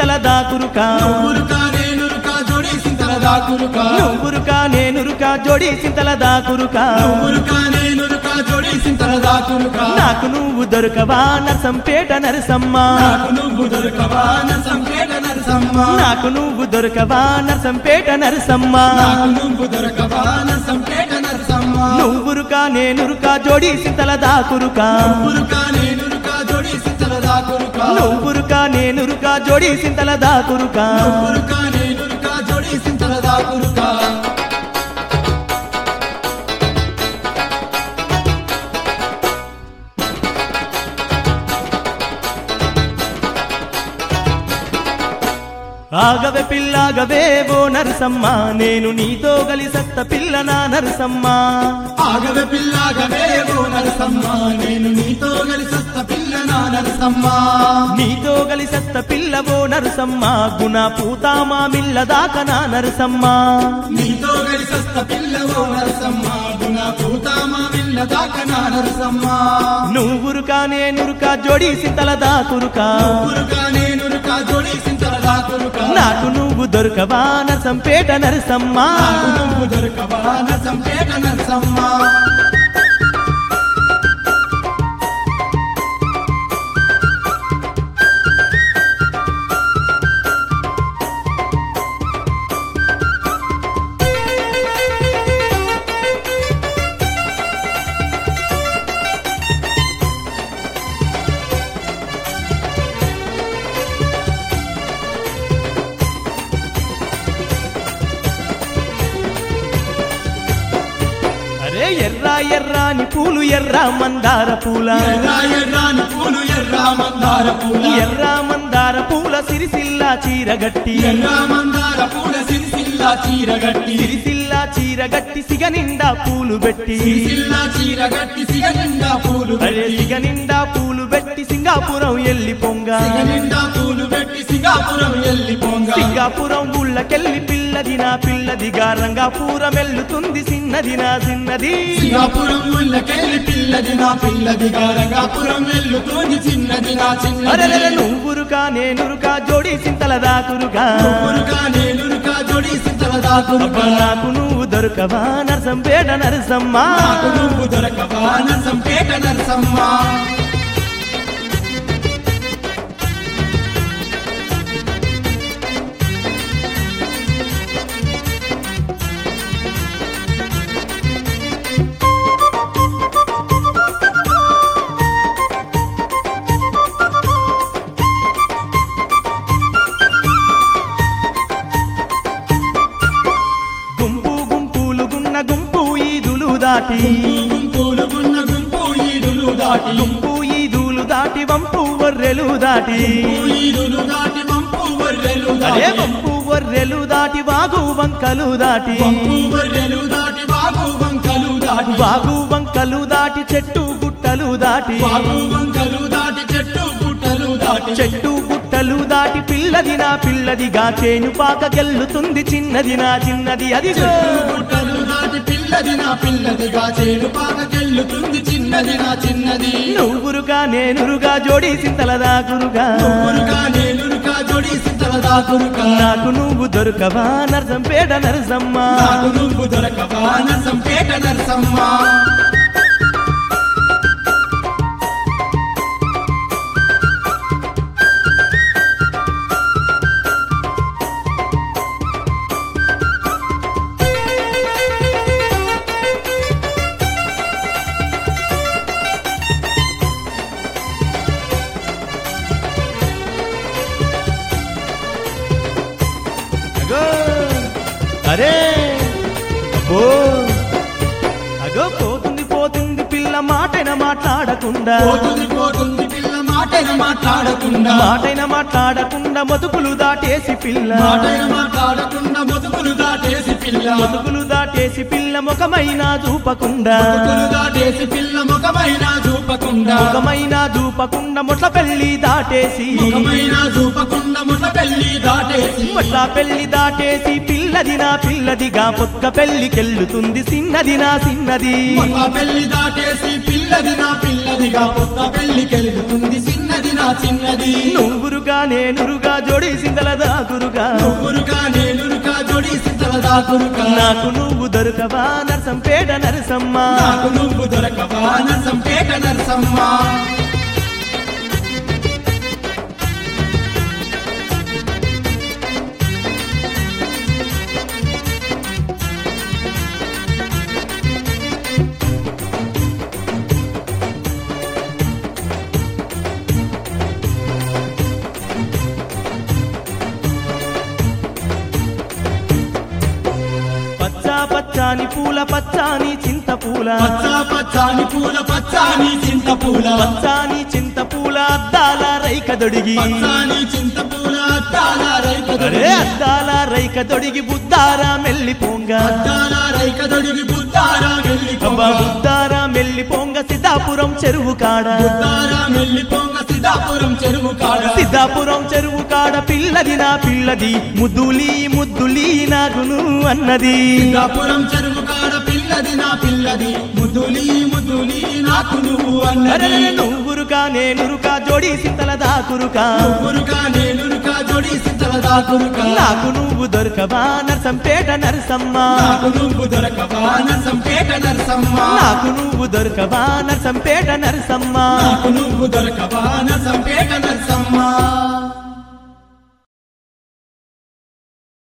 సింతల దాకురుకా నువ్వురుకా నేనురుకా జోడి సింతల దాకురుకా నువ్వురుకా నేనురుకా జోడి సింతల దాకురుకా నువ్వురుకా నేనురుకా జోడి సింతల దాకురుకా నాకు నువ్వు దొరకవా నరసంపేట నరసమ్మ నాకు నువ్వు దొరకవా సంపేట నరసమ్మ నాకు నువ్వు దొరకవా నరసంపేట నరసమ్మ నాకు నువ్వు దొరకవా సంపేట నరసమ్మ నువ్వురుకా నేనురుకా జోడి సింతల దాకురుకా నువ్వురుకా నేనురుకా జోడి సింతల దాకురుకా నువ్వురుకా నేనురుకా జోడి సింతల దాకురుకా నువ్వురుకా నేనురుకా జోడి సింతల దాకురుకా ఆగవే పిల్లాగవే ఓ నరసమ్మ నేను నీతో గలిసత్త పిల్ల నా నరసమ్మ ఆగవే పిల్లాగవే ఓ నరసమ్మ నేను నీతో కలిసొస్త పిల్ల నా నరసమ్మ నీతో గలిసత్త పిల్ల ఓ నరసమ్మ గుణ పూతామా మిల్ల దాకా నా నరసమ్మ నీతో కలిసొస్త పిల్ల ఓ నరసమ్మ గుణ పూతామా విల్ల దాకా నా నరసమ్మ నువ్వురుకా నేనురుకా జోడి సింతల దాకురుకా ఊరుకా నేనురుకా జోడి సింతల దాకురుకా నాకు నువ్వు దొరకవా నరసంపేట నరసమ్మ నాకు నువ్వు దొరకవా నరసంపేట నరసమ్మ అరే ఎర్రా ఎర్రాని పూలు ఎర్ర మందార పూల ఎర్ర ఎర్రాని పూలు ఎర్ర మందార పూల ఎర్ర మందార పూల సిరిసిల్ల చీరగట్టి ఎర్ర మందార పూల సిరిసిల్ల చీరగట్టి సిరిసిల్ల చీరగట్టి సిగ నిండా పూలు పెట్టి సిరిసిల్ల చీరగట్టి సిగ నిండా పూలు అరే పెట్టి సిగ నిండా పూలు పెట్టి సింగాపురం ఎల్లి పొంగ సిగ నిండా పూలు పెట్టి సింగాపురం ఎల్లి పోంగా సింగాపురం ఊళ్ళకెళ్ళి పిల్లది నా పిల్లదిగా రంగాపురం ఎల్లుతుంది చిన్నది నా చిన్నది సింగాపురం ఊళ్ళకెళ్ళి పిల్లది నా పిల్లది రంగాపురం వెళ్లుతోంది చిన్నది నా అరే చిన్నది నువ్వురుకా నేనురుకా జోడి సింతల దాకురుగా ఊరుగా నేనురుగా జోడి సింతల దాకురుగా నాకు నువ్వు దొరకవా నరసంపేట నరసమ్మ నాకు నువ్వు దొరకవా నరసంపేట నరసమ్మ గుంపు గుంపులు గున్న గుంపు ఈదులు దాటి గుంపులు గున్న గుంపు ఈదులు దాటి గుంపు ఈదులు దాటి వంపు వర్రెలు దాటి ఈదులు దాటి వంపు వర్రెలు అరే దాటి వంపు వర్రెలు దాటి వాగు వంకలు దాటి వంపు వర్రెలు దాటి బాగు వంకలు దాటి వాగు వంకలు దాటి చెట్టు గుట్టలు దాటి బాగు వంకలు దాటి చెట్టు పుట్టలు దాటి చెట్టు గుట్టలు దాటి పిల్లది నా పిల్లదిగా చేను పాకకెళ్ళుతుంది చిన్నది నా చిన్నది అదిగో పుట్టలు దాటి పిల్లది నా పిల్లదిగా చేను పాకకెళ్ళుతుంది చిన్నది నా చిన్నది నువ్వురుగా నేనురుగా జోడి సింతల దాకురుగా ఊరుగా నేనురుగా జోడి సింతల దాకురుగా నాకు నువ్వు దొరకవా నరసంపేట నరసమ్మ నాకు నువ్వు దొరకవా నరసంపేట నరసమ్మ అగో అరే అబ్బో అగో పోతుంది పోతుంది పిల్ల మాటైన మాట్లాడకుండా పోతుంది పోతుంది పిల్ల మాటైన మాట్లాడకుండా మాటైన మాట్లాడకుండా మతుకులు దాటేసి పిల్ల మాటైన మాట్లాడకుండా మొదుకులు దాటేసి పిల్ల మతుకులు దాటేసి పిల్ల ముఖమైన చూపకుండా మొదుకులు దాటేసి పిల్ల ముఖమైన చూపకుండా ముఖమైన చూపకుండా మొట్ల పెళ్లి దాటేసి ముఖమైన చూపకుండా ముఠ పెళ్లి దాటేసి మొట్ల పెళ్లి దాటేసి పిల్లది నా పిల్లదిగా పొక్క పెళ్లికెళ్ళుతుంది చిన్నది నా చిన్నది ముఠ పెళ్లి దాటేసి పిల్లది నా పిల్లదిగా కొత్త పెళ్లి కెలుగుతుంది చిన్న చిన్నది నా చిన్నది నువ్వురుగా నేనురుగా జోడి సిందల దాకురుగా నువ్వురుగా నేనురుగా జోడి సిద్ధల దాకురుగా నాకు నువ్వు దొరకవా నరసంపేట నరసమ్మ నాకు నువ్వు దొరకవా నరసంపేట నరసమ్మ పచ్చా పచ్చాని పూల పచ్చాని చింత పూల పచ్చ పచ్చాని పూల పచ్చాని చింత పూల పచ్చాని చింత పూల అద్దాల రైక దొడిగి పచ్చాని చింత పూల అద్దాల రైక అరే అద్దాల రైక దొడిగి బుద్ధారా మెల్లి పొంగ అద్దాల రైక దొడిగి బుద్ధారా వెళ్ళి అబ్బా బుద్ధారా మెల్లి పొంగ సిద్ధాపురం చెరువు కాడ బుద్ధారా వెళ్ళి పొంగ సిద్ధాపురం చెరువు కాడ సిద్ధాపురం చెరువు కాడ పిల్లది నా పిల్లది ముద్దులి ముద్దులి నాగును అన్నది సిద్ధాపురం చెరువు కాడ పిల్లది నా పిల్లది ముద్దులి ముద్దులి నాకు నువ్వు అన్నది అరెరె నువ్వురుకా నేనురుకా జోడి సింతల దాకురుకా నువ్వురుగా నేనురుగా జోడి సిద్ధల దాకురుగా నాకు నువ్వు దొరకవా నరసంపేట నరసమ్మ నాకు నువ్వు దొరకవా నరసంపేట నరసమ్మ నాకు నువ్వు దొరకవా నరసంపేట నరసమ్మ నాకు నువ్వు దొరకవా నరసంపేట నరసమ్మ